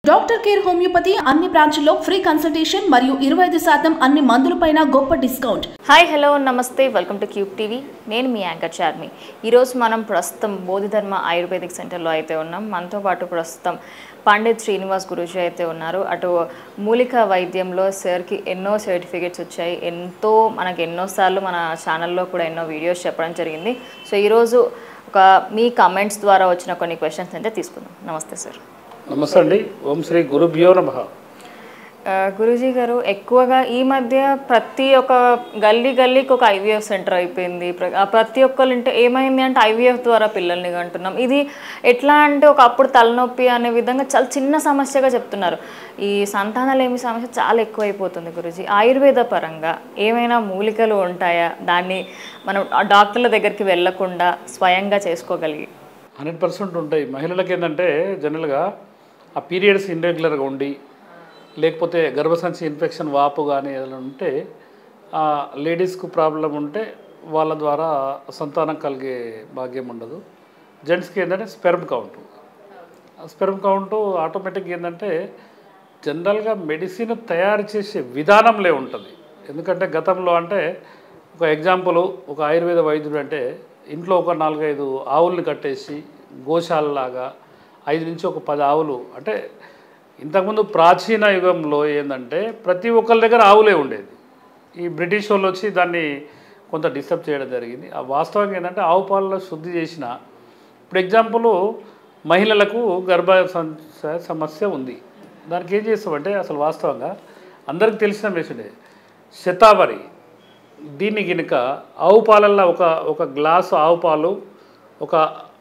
doctor care homeopathy అన్ని బ్రాంచ్ల్లో free consultation మరియు ఇరవై ఐదు శాతం అన్ని మందులపైన గొప్ప డిస్కౌంట్ హాయ్ హలో నమస్తే వెల్కమ్ టు క్యూబ్ టీవీ నేను మీ యాంకర్ చార్మి ఈరోజు మనం ప్రస్తుతం బోధిధర్మ ఆయుర్వేదిక్ సెంటర్లో అయితే ఉన్నాం మనతో పాటు ప్రస్తుతం పండిత్ శ్రీనివాస్ గురూజీ అయితే ఉన్నారు అటు మూలిక వైద్యంలో సార్కి ఎన్నో సర్టిఫికేట్స్ వచ్చాయి ఎంతో మనకి ఎన్నోసార్లు మన ఛానల్లో కూడా ఎన్నో వీడియోస్ చెప్పడం జరిగింది సో ఈరోజు ఒక మీ కమెంట్స్ ద్వారా వచ్చిన కొన్ని క్వశ్చన్స్ అయితే తీసుకుందాం నమస్తే సార్ నమస్తే అండి ఓం శ్రీ గురుభ్యో నమ ఆ, గురూజీ గారు ఎక్కువగా ఈ మధ్య ప్రతి ఒక్క గల్లీ గల్లీకి ఒక ఐవీఎఫ్ సెంటర్ అయిపోయింది ప్ర- ఆ ప్రతి ఒక్కరు ఇంటే ఏమైంది అంటే ఐవీఎఫ్ ద్వారా పిల్లల్ని కంటున్నాం ఇది ఎట్లా అంటే ఒక అప్పుడు తలనొప్పి అనే విధంగా చాలా చిన్న సమస్యగా చెప్తున్నారు ఈ సంతానలేమి సమస్య చాలా ఎక్కువైపోతుంది గురూజీ ఆయుర్వేద పరంగా ఏమైనా మూలికలు ఉంటాయా దాన్ని మనం ఆ డాక్టర్ల దగ్గరికి వెళ్ళకుండా స్వయంగా చేసుకోగలిగి హండ్రెడ్ పర్సెంట్ ఉంటాయి మహిళలకి ఏంటంటే జనరల్గా ఆ పీరియడ్స్ ఇర్రెగ్యులర్గా ఉండి లేకపోతే గర్భసంచి ఇన్ఫెక్షన్ వాపు కానీ ఏదైనా ఉంటే ఆ లేడీస్కు ప్రాబ్లం ఉంటే వాళ్ళ ద్వారా సంతానం కలిగే భాగ్యం ఉండదు జెంట్స్కి ఏంటంటే స్పెర్మ్ కౌంట్ స్పెర్మ్ కౌంట్ ఆటోమేటిక్గా ఏంటంటే జనరల్గా మెడిసిన్ తయారు చేసే విధానంలే ఉంటుంది ఎందుకంటే గతంలో అంటే ఒక ఎగ్జాంపుల్ ఒక ఆయుర్వేద వైద్యుడు అంటే ఇంట్లో ఒక నాలుగైదు ఆవుల్ని కట్టేసి గోశాలలాగా ఐదు నుంచి ఒక పది ఆవులు అంటే ఇంతకుముందు ప్రాచీన యుగంలో ఏంటంటే ప్రతి ఒక్కరి దగ్గర ఆవులే ఉండేది ఈ బ్రిటిష్ వాళ్ళు వచ్చి దాన్ని కొంత డిస్టర్బ్ చేయడం జరిగింది ఆ వాస్తవంగా ఏంటంటే ఆవు పాలలో శుద్ధి చేసిన ఇప్పుడు ఎగ్జాంపుల్ మహిళలకు గర్భ సం- సమస్య ఉంది దానికి ఏం చేస్తామంటే అసలు వాస్తవంగా అందరికి తెలిసిన మెషడే శతావరి దీన్ని గినక ఆవు పాలల్లో ఒక ఒక గ్లాసు ఆవు పాలు ఒక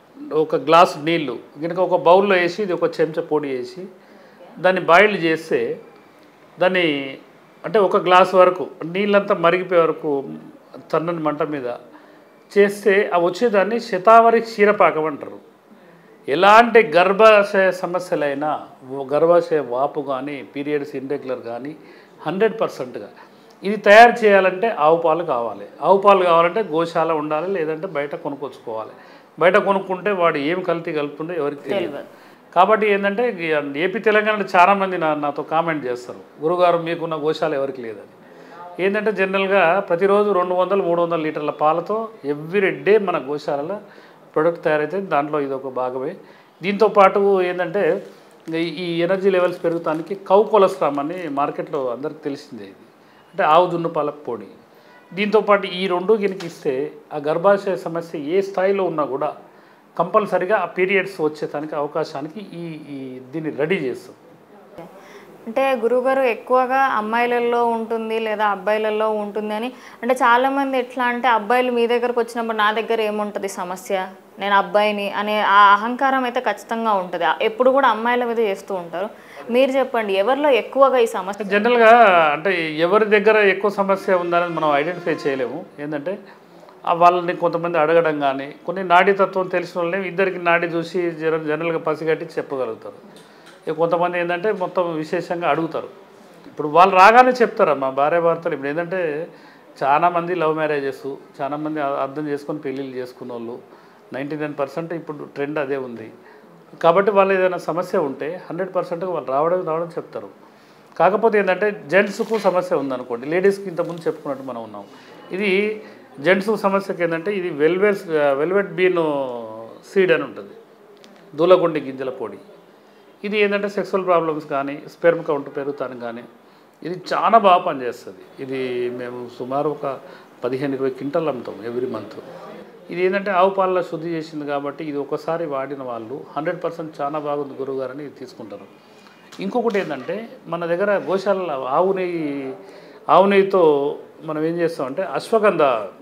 ఒక గ్లాసు నీళ్ళు గినక ఒక బౌల్లో వేసి ఇది ఒక చెంచా పొడి వేసి దాన్ని బాయిల్ చేస్తే దాన్ని అంటే ఒక గ్లాస్ వరకు నీళ్ళంతా మరిగిపోయే వరకు చన్నని మంట మీద చేస్తే ఆ వచ్చేదాన్ని శతావరి క్షీరపాకం అంటారు ఎలాంటి గర్భాశయ సమస్యలైనా ఓ గర్భాశయ వాపు కానీ పీరియడ్స్ ఇన్రెగ్యులర్ కానీ హండ్రెడ్ పర్సెంట్గా ఇది తయారు చేయాలంటే ఆవు పాలు కావాలి ఆవు పాలు కావాలంటే గోశాల ఉండాలి లేదంటే బయట కొనుక్కొచ్చుకోవాలి బయట కొనుక్కుంటే వాడు ఏం కల్తీ కలుపుతుందో ఎవరికి తెలియదు కాబట్టి ఏంటంటే ఈ ఏపీ తెలంగాణలో చాలామంది నా నాతో కామెంట్ చేస్తారు గురుగారు మీకున్న గోశాల ఎవరికి లేదని ఏంటంటే జనరల్గా ప్రతిరోజు రెండు వందలు మూడు వందల లీటర్ల పాలతో ఎవ్రీ డే మన గోశాలలో ప్రొడక్ట్ తయారైతే దాంట్లో ఇది ఒక భాగమే దీంతో పాటు ఏంటంటే ఈ- ఈ ఎనర్జీ లెవెల్స్ పెరుగుతానికి కౌ కొలెస్ట్రామ్ అని మార్కెట్లో అందరికి తెలిసిందే ఇది అంటే ఆవు జున్ను పాల పొడి దీంతో పాటు ఈ రెండు గినికి ఇస్తే ఆ గర్భాశయ సమస్య ఏ స్థాయిలో ఉన్నా కూడా కంపల్సరిగా ఆ పీరియడ్స్ వచ్చేదానికి అవకాశానికి ఈ ఈ దీన్ని రెడీ చేస్తాం అంటే గురువుగారు ఎక్కువగా అమ్మాయిలలో ఉంటుంది లేదా అబ్బాయిలలో ఉంటుంది అని అంటే చాలామంది ఎట్లా అంటే అబ్బాయిలు మీ దగ్గరకు వచ్చినప్పుడు నా దగ్గర ఏముంటుంది సమస్య నేను అబ్బాయిని అనే ఆ అహంకారం అయితే ఖచ్చితంగా ఉంటుంది ఎప్పుడు కూడా అమ్మాయిల మీద చేస్తూ ఉంటారు మీరు చెప్పండి ఎవరిలో ఎక్కువగా ఈ సమస్య జనరల్గా అంటే ఎవరి దగ్గర ఎక్కువ సమస్య ఉందనేది మనం ఐడెంటిఫై చేయలేము ఏంటంటే ఆ వాళ్ళని కొంతమంది అడగడం కానీ కొన్ని నాడీతత్వం తెలిసిన వాళ్ళని ఇద్దరికి నాడి చూసి జన జనరల్గా పసిగట్టి చెప్పగలుగుతారు ఇక కొంతమంది ఏంటంటే మొత్తం విశేషంగా అడుగుతారు ఇప్పుడు వాళ్ళు రాగానే చెప్తారు మా భార్య భర్తలు ఇప్పుడు ఏంటంటే చాలామంది లవ్ మ్యారేజెస్ చాలామంది అర్థం చేసుకొని పెళ్ళిళ్ళు చేసుకున్న వాళ్ళు నైంటీ నైన్ పర్సెంట్ ఇప్పుడు ట్రెండ్ అదే ఉంది కాబట్టి వాళ్ళు ఏదైనా సమస్య ఉంటే హండ్రెడ్ పర్సెంట్గా వాళ్ళు రావడం రావడం చెప్తారు కాకపోతే ఏంటంటే జెంట్స్కు సమస్య ఉందనుకోండి లేడీస్కి ఇంతకుముందు చెప్పుకున్నట్టు మనం ఉన్నాం ఇది జెంట్స్ సమస్యకి ఏంటంటే ఇది వెల్వెట్ వెల్వెట్ బీన్ సీడ్ అని ఉంటుంది దూలగుండి గింజల పొడి ఇది ఏంటంటే సెక్సువల్ ప్రాబ్లమ్స్ కానీ స్పెర్మ్ కౌంట్ పెరుగుతానికి కానీ ఇది చాలా బాగా పనిచేస్తుంది ఇది మేము సుమారు ఒక పదిహేను ఇరవై క్వింటల్ అమ్ముతాం ఎవ్రీ మంత్ ఇది ఏంటంటే ఆవు పాలలో శుద్ధి చేసింది కాబట్టి ఇది ఒకసారి వాడిన వాళ్ళు హండ్రెడ్ పర్సెంట్ చాలా బాగుంది గురువుగారు అని తీసుకుంటారు ఇంకొకటి ఏంటంటే మన దగ్గర గోశాల ఆవు నెయ్యి ఆవు నెయ్యితో మనం ఏం చేస్తామంటే అశ్వగంధ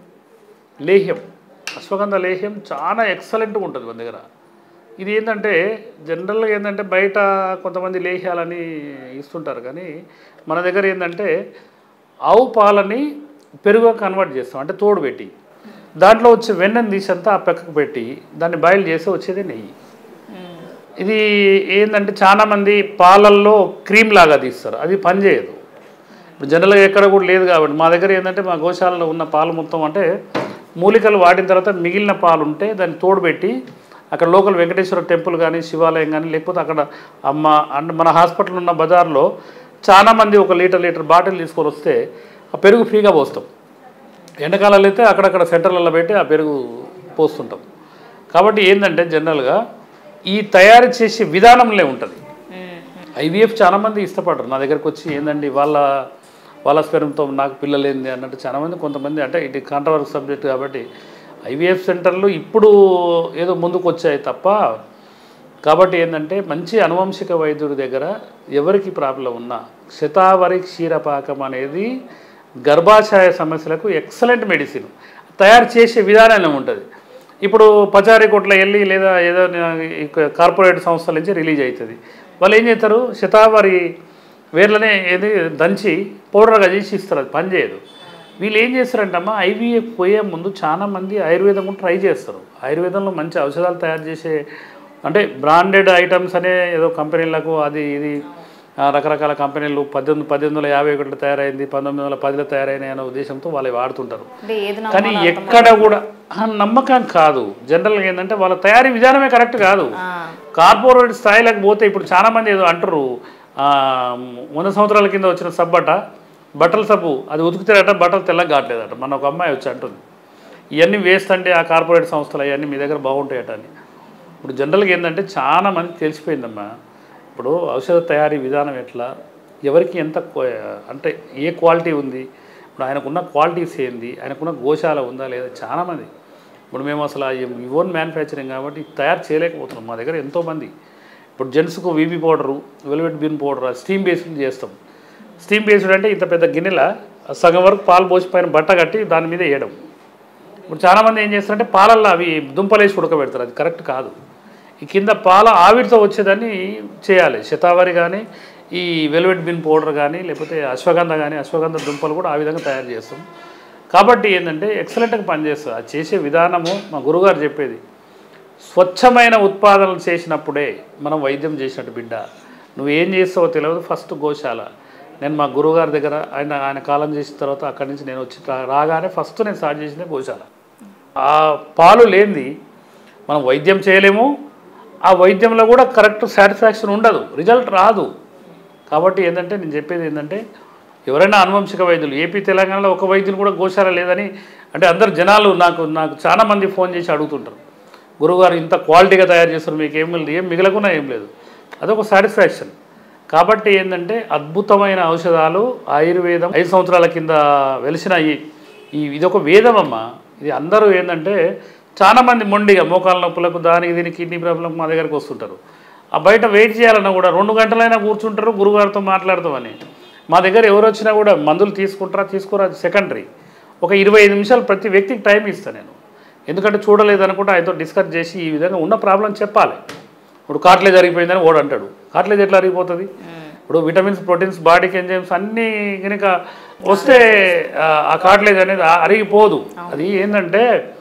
లేహ్యం అశ్వగంధ లేహ్యం చాలా ఎక్సలెంట్గా ఉంటుంది మన దగ్గర ఇది ఏంటంటే జనరల్గా ఏంటంటే బయట కొంతమంది లేహ్యాలని ఇస్తుంటారు కానీ మన దగ్గర ఏంటంటే ఆవు పాలని పెరుగు కన్వర్ట్ చేస్తాం అంటే తోడు పెట్టి దాంట్లో వచ్చే వెన్నెని తీసంతా ఆ పక్కకు పెట్టి దాన్ని బాయిల్ చేసి వచ్చేది నెయ్యి ఇది ఏంటంటే చాలామంది పాలల్లో క్రీమ్ లాగా తీస్తారు అది పనిచేయదు ఇప్పుడు జనరల్గా ఎక్కడ కూడా లేదు కాబట్టి మా దగ్గర ఏంటంటే మా గోశాలలో ఉన్న పాలు మొత్తం అంటే మూలికలు వాడిన తర్వాత మిగిలిన పాలు ఉంటే దాన్ని తోడుపెట్టి అక్కడ లోకల్ వెంకటేశ్వర టెంపుల్ కానీ శివాలయం కానీ లేకపోతే అక్కడ అమ్మ అంటే మన హాస్పిటల్ ఉన్న బజార్లో చాలామంది ఒక లీటర్ లీటర్ బాటిల్ తీసుకొని వస్తే ఆ పెరుగు ఫ్రీగా పోస్తాం ఎండాకాలాలు అయితే అక్కడక్కడ సెంటర్లలో పెట్టి ఆ పెరుగు పోస్తుంటాం కాబట్టి ఏంటంటే జనరల్గా ఈ తయారు చేసే విధానంలో ఉంటుంది ఐవీఎఫ్ చాలామంది ఇష్టపడరు నా దగ్గరకు వచ్చి ఏందండి వాళ్ళ వాళ్ళ స్పెరంతో నాకు పిల్లలేంది అన్నట్టు చాలామంది కొంతమంది అంటే ఇది కాంట్రవర్స్ సబ్జెక్ట్ కాబట్టి ఐవీఎఫ్ సెంటర్లు ఇప్పుడు ఏదో ముందుకు వచ్చాయి తప్ప కాబట్టి ఏంటంటే మంచి అనువంశిక వైద్యుడి దగ్గర ఎవరికి ప్రాబ్లం ఉన్నా శతావరి క్షీరపాకం అనేది గర్భాశయ సమస్యలకు ఎక్సలెంట్ మెడిసిన్ తయారు చేసే విధానం ఉంటుంది ఇప్పుడు పచారీ కొట్ల వెళ్ళి లేదా ఏదో ఈ కార్పొరేట్ సంస్థల నుంచి రిలీజ్ అవుతుంది వాళ్ళు ఏం చేస్తారు శతావరి వేర్లనే ఏది దంచి పౌడర్గా చేసి ఇస్తారు అది పని చేయదు వీళ్ళు ఏం చేస్తారంటమ్మా ఐవీఎఫ్ పోయే ముందు చాలా మంది ఆయుర్వేదం కూడా ట్రై చేస్తారు ఆయుర్వేదంలో మంచి ఔషధాలు తయారు చేసే అంటే బ్రాండెడ్ ఐటమ్స్ అనే ఏదో కంపెనీలకు అది ఇది ఆ, రకరకాల కంపెనీలు పద్దెనిమిది పద్దెనిమిది వందల యాభై ఒకటిలో తయారైంది పంతొమ్మిది వందల పదిలో తయారైనాయి అనే ఉద్దేశంతో వాళ్ళు వాడుతుంటారు అంటే ఏది కానీ నమ్మాలో ఎక్కడ కూడా ఆ, నమ్మకం కాదు జనరల్గా ఏంటంటే వాళ్ళ తయారీ విధానమే కరెక్ట్ కాదు ఆ, కార్పొరేట్ స్థాయిలకు పోతే ఇప్పుడు చాలా మంది ఏదో అంటారు ఆ, వంద సంవత్సరాల కింద వచ్చిన సబ్బట బట్టల సబ్బు అది ఉతుకుతారట బట్టలు తెల్లగా కావట్లేదట మన ఒక అమ్మాయి వచ్చి అంటుంది ఇవన్నీ వేస్ట్ అంటే ఆ కార్పొరేట్ సంస్థలు అవన్నీ మీ దగ్గర బాగుంటాయట అని ఇప్పుడు జనరల్గా ఏంటంటే చాలా మంది తెలిసిపోయిందమ్మా ఇప్పుడు ఔషధ తయారీ విధానం ఎట్లా ఎవరికి ఎంత క్వ- అంటే ఏ క్వాలిటీ ఉంది ఇప్పుడు ఆయనకున్న క్వాలిటీస్ ఏంది ఆయనకున్న గోశాల ఉందా లేదా చాలామంది ఇప్పుడు మేము అసలు ఓన్ మ్యానుఫ్యాక్చరింగ్ కాబట్టి తయారు చేయలేకపోతున్నాం మా దగ్గర ఎంతోమంది ఇప్పుడు జెంట్స్కు VB powder velvet bean powder steam based చేస్తాం స్టీమ్ బేస్డ్ అంటే ఇంత పెద్ద గిన్నెల సగం వరకు పాలు పోసి పైన బట్ట కట్టి దాని మీద వేయడం ఇప్పుడు చాలామంది ఏం చేస్తారంటే పాలల్లో అవి దుంపలేసి ఉడకబెడతారు అది కరెక్ట్ కాదు ఈ కింద పాల ఆవిరితో వచ్చేదాన్ని చేయాలి శతావరి కానీ ఈ వెల్వెట్ బిన్ పౌడర్ కానీ లేకపోతే అశ్వగంధ కానీ అశ్వగంధ దుంపలు కూడా ఆ విధంగా తయారు చేస్తాం కాబట్టి ఏంటంటే ఎక్సలెంట్గా పనిచేస్తుంది అది చేసే విధానము మా గురుగారు చెప్పేది స్వచ్ఛమైన ఉత్పాదనలు చేసినప్పుడే మనం వైద్యం చేసినట్టు బిడ్డ నువ్వు ఏం చేస్తావో తెలియదు ఫస్ట్ గోశాల నేను మా గురువుగారి దగ్గర ఆయన ఆయన కాలం చేసిన తర్వాత అక్కడి నుంచి నేను వచ్చి రా- రాగానే ఫస్ట్ నేను స్టార్ట్ చేసిందే గోశాల ఆ పాలు లేనిది మనం వైద్యం చేయలేము ఆ వైద్యంలో కూడా కరెక్ట్ సాటిస్ఫాక్షన్ ఉండదు రిజల్ట్ రాదు కాబట్టి ఏంటంటే నేను చెప్పేది ఏంటంటే ఎవరైనా అనువంశిక వైద్యులు ఏపీ తెలంగాణలో ఒక వైద్యులు కూడా గోశాల లేదని అంటే అందరు జనాలు నాకు నాకు చాలా మంది ఫోన్ చేసి అడుగుతుంటారు గురువుగారు ఇంత క్వాలిటీగా తయారు చేస్తారు మీకు ఏం లేదు ఏం మిగలకుండా ఏం లేదు అదొక సాటిస్ఫాక్షన్ కాబట్టి ఏంటంటే అద్భుతమైన ఔషధాలు ఆయుర్వేదం ఐదు సంవత్సరాల కింద వెలిసిన ఈ ఈ ఇదొక వేదం అమ్మ ఇది అందరూ ఏంటంటే చాలా మంది మొండిగా మోకాల నొప్పులకు దానికి దీనికి కిడ్నీ ప్రాబ్లం మా దగ్గరకు వస్తుంటారు ఆ బయట వెయిట్ చేయాలన్నా కూడా రెండు గంటలైనా కూర్చుంటారు గురుగారితో మాట్లాడతామని మా దగ్గర ఎవరు వచ్చినా కూడా మందులు తీసుకుంటారా తీసుకోరా అది సెకండరీ ఒక ఇరవై ఐదు నిమిషాలు ప్రతి వ్యక్తికి టైం ఇస్తాను నేను ఎందుకంటే చూడలేదు అనుకుంటే ఆయనతో డిస్కస్ చేసి ఈ విధంగా ఉన్న ప్రాబ్లం చెప్పాలి ఇప్పుడు కాట్లేజ్ అరిగిపోయిందని ఓడు అంటాడు కాట్లేజ్ ఎట్లా అరిగిపోతుంది ఇప్పుడు విటమిన్స్ ప్రోటీన్స్ బాడీకి ఎంజైమ్స్ అన్నీ కనుక వస్తే ఆ, ఆ కాట్లేజ్ అనేది ఆ- అరిగిపోదు అది ఏంటంటే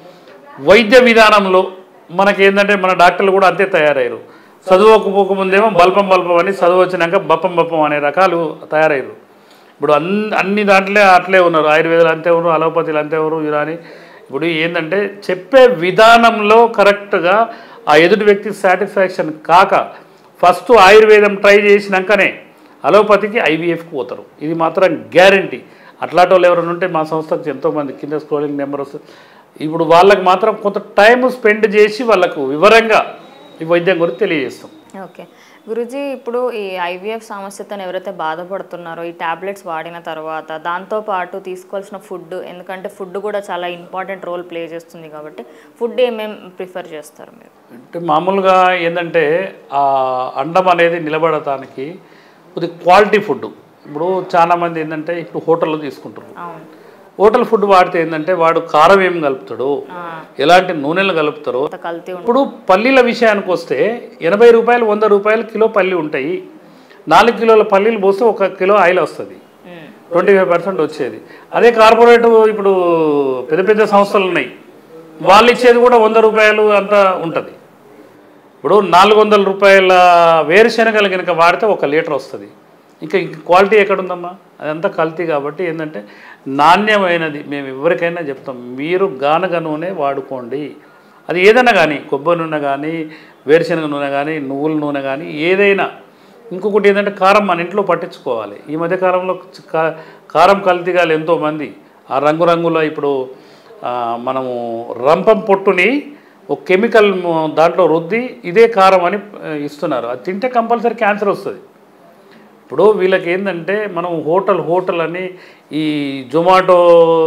వైద్య విధానంలో మనకి ఏంటంటే మన డాక్టర్లు కూడా అంతే తయారయ్యారు చదువుకోక ముందేమో బల్పం బల్పం అని చదువు వచ్చినాక బప్పం బప్పం అనే రకాలు తయారయ్యారు ఇప్పుడు అన్ అన్ని దాంట్లో అట్లే ఉన్నారు ఆయుర్వేదాలు అంతే ఉన్నారు అలోపతిలు అంతే ఉన్నారు యునాని ఇప్పుడు ఏంటంటే చెప్పే విధానంలో కరెక్ట్గా ఆ ఎదుటి వ్యక్తి సాటిస్ఫాక్షన్ కాక ఫస్ట్ ఆయుర్వేదం ట్రై చేసినాకనే అలోపతికి ఐవీఎఫ్కి పోతారు ఇది మాత్రం గ్యారంటీ అట్లాంటి వాళ్ళు ఎవరైనా ఉంటే మా సంస్థకు ఎంతోమంది కింద స్క్రోలింగ్ నెంబర్ వస్తుంది ఇప్పుడు వాళ్ళకి మాత్రం కొంత టైం స్పెండ్ చేసి వాళ్ళకు వివరంగా ఈ వైద్యం గురించి తెలియజేస్తాం ఓకే గురుజీ ఇప్పుడు ఈ ఐవీఎఫ్ సమస్యతో ఎవరైతే బాధపడుతున్నారో ఈ టాబ్లెట్స్ వాడిన తర్వాత దాంతో పాటు తీసుకోవాల్సిన ఫుడ్ ఎందుకంటే ఫుడ్ కూడా చాలా ఇంపార్టెంట్ రోల్ ప్లే చేస్తుంది కాబట్టి ఫుడ్ ఏమేమి ప్రిఫర్ చేస్తారు మీరు అంటే మామూలుగా ఏంటంటే ఆ అండం అనేది నిలబడటానికి కొద్ది క్వాలిటీ ఫుడ్ ఇప్పుడు చాలామంది ఏంటంటే ఇప్పుడు హోటల్లో తీసుకుంటారు అవును హోటల్ ఫుడ్ వాడితే ఏంటంటే వాడు కారం ఏం కలుపుతాడు ఆ, ఎలాంటి నూనెలు కలుపుతారో అంత కల్తీ ఉంటుంది ఇప్పుడు పల్లీల విషయానికి వస్తే ఎనభై రూపాయలు వంద రూపాయలు కిలో పల్లి ఉంటాయి నాలుగు కిలోల పల్లీలు పోస్తే ఒక కిలో ఆయిల్ వస్తుంది ఉమ్, ట్వంటీ ఫైవ్ పర్సెంట్ వచ్చేది అదే కార్పొరేట్ ఇప్పుడు పెద్ద పెద్ద సంస్థలు ఉన్నాయి వాళ్ళు ఇచ్చేది కూడా వంద రూపాయలు అంతా ఉంటుంది ఇప్పుడు నాలుగు వందల రూపాయల వేరుశనగలు కనుక వాడితే ఒక లీటర్ వస్తుంది ఇంకా ఇంక క్వాలిటీ ఎక్కడుందమ్మా అదంతా కల్తీ కాబట్టి ఏంటంటే నాణ్యమైనది మేము ఎవరికైనా చెప్తాం మీరు గానగ నూనె వాడుకోండి అది ఏదైనా కానీ కొబ్బరి నూనె కానీ వేరుశనగ నూనె కానీ నువ్వుల నూనె కానీ ఏదైనా ఇంకొకటి ఏంటంటే కారం మన ఇంట్లో పట్టించుకోవాలి ఈ మధ్య కాలంలో కా- కారం కల్తీగాలు ఎంతోమంది ఆ రంగురంగుల ఇప్పుడు ఆ, మనము రంపం పొట్టుని ఒక కెమికల్ మ- దాంట్లో రుద్ది ఇదే కారం అని ఆ, ఇస్తున్నారు అది తింటే కంపల్సరీ క్యాన్సర్ వస్తుంది ఇప్పుడు వీళ్ళకి ఏంటంటే మనం హోటల్ హోటల్ అని ఈ జొమాటో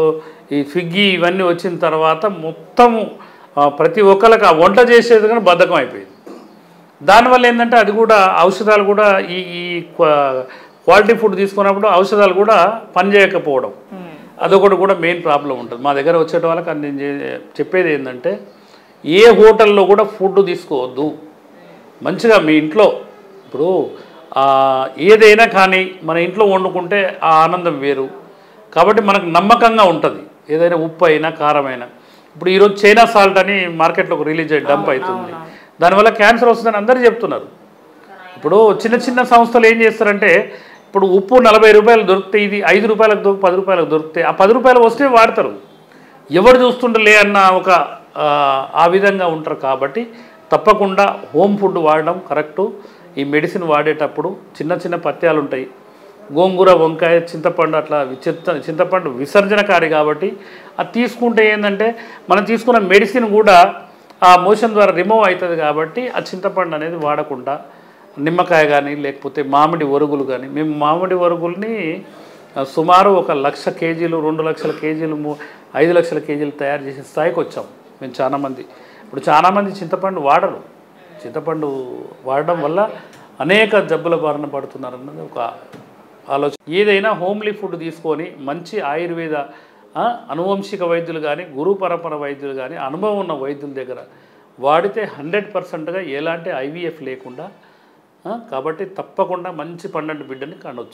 ఈ స్విగ్గీ ఇవన్నీ వచ్చిన తర్వాత మొత్తం ఆ, ప్రతి ఒక్కరికి ఆ వంట చేసేది కానీ బద్ధకం అయిపోయింది దానివల్ల ఏంటంటే అది కూడా ఔషధాలు కూడా ఈ ఈ క్వా- క్వాలిటీ ఫుడ్ తీసుకున్నప్పుడు ఔషధాలు కూడా పనిచేయకపోవడం అదొకటి కూడా మెయిన్ ప్రాబ్లం ఉంటుంది మా దగ్గర వచ్చే వాళ్ళకి అది నేను చే- చెప్పేది ఏంటంటే ఏ హోటల్లో కూడా ఫుడ్ తీసుకోవద్దు మంచిగా మీ ఇంట్లో ఇప్పుడు ఆ, ఏదైనా కానీ మన ఇంట్లో వండుకుంటే ఆ ఆనందం వేరు కాబట్టి మనకు నమ్మకంగా ఉంటుంది ఏదైనా ఉప్పు అయినా కారం అయినా ఇప్పుడు ఈరోజు చైనా సాల్ట్ అని మార్కెట్లోకి రిలీజ్ అయ్యి డంప్ అవుతుంది దానివల్ల క్యాన్సర్ వస్తుందని అందరూ చెప్తున్నారు ఇప్పుడు చిన్న చిన్న సంస్థలు ఏం చేస్తారంటే ఇప్పుడు ఉప్పు నలభై రూపాయలు దొరికితే ఇది ఐదు రూపాయలకు దొరికి పది రూపాయలకు దొరికితే ఆ పది రూపాయలు వస్తే వాడతారు ఎవరు చూస్తుండలే అన్న ఒక ఆ, ఆ విధంగా ఉంటారు కాబట్టి తప్పకుండా హోమ్ ఫుడ్ వాడడం కరెక్టు ఈ మెడిసిన్ వాడేటప్పుడు చిన్న చిన్న పత్యాలు ఉంటాయి గోంగూర వంకాయ చింతపండు అట్లా చింత చింతపండు విసర్జనకారి కాబట్టి అది తీసుకుంటే ఏంటంటే మనం తీసుకున్న మెడిసిన్ కూడా ఆ మోషన్ ద్వారా రిమూవ్ అవుతుంది కాబట్టి ఆ చింతపండు అనేది వాడకుండా నిమ్మకాయ కానీ లేకపోతే మామిడి ఒరుగులు కానీ మేము మామిడి ఒరుగుల్ని ఆ, సుమారు ఒక లక్ష కేజీలు రెండు లక్షల కేజీలు మూ- ఐదు లక్షల కేజీలు తయారు చేసే స్థాయికి వచ్చాం మేము చాలామంది ఇప్పుడు చాలామంది చింతపండు వాడరు చింతపండు వాడడం వల్ల అనేక జబ్బుల బారిన పడుతున్నారన్నది ఒక ఆలోచన ఏదైనా హోమ్లీ ఫుడ్ తీసుకొని మంచి ఆయుర్వేద ఆ, అనువంశిక వైద్యులు కానీ గురు పరంపర వైద్యులు కానీ అనుభవం ఉన్న వైద్యుల దగ్గర వాడితే హండ్రెడ్ పర్సెంట్గా ఎలాంటి ఐవీఎఫ్ లేకుండా ఆ, కాబట్టి తప్పకుండా మంచి పండంటి బిడ్డని కనొచ్చు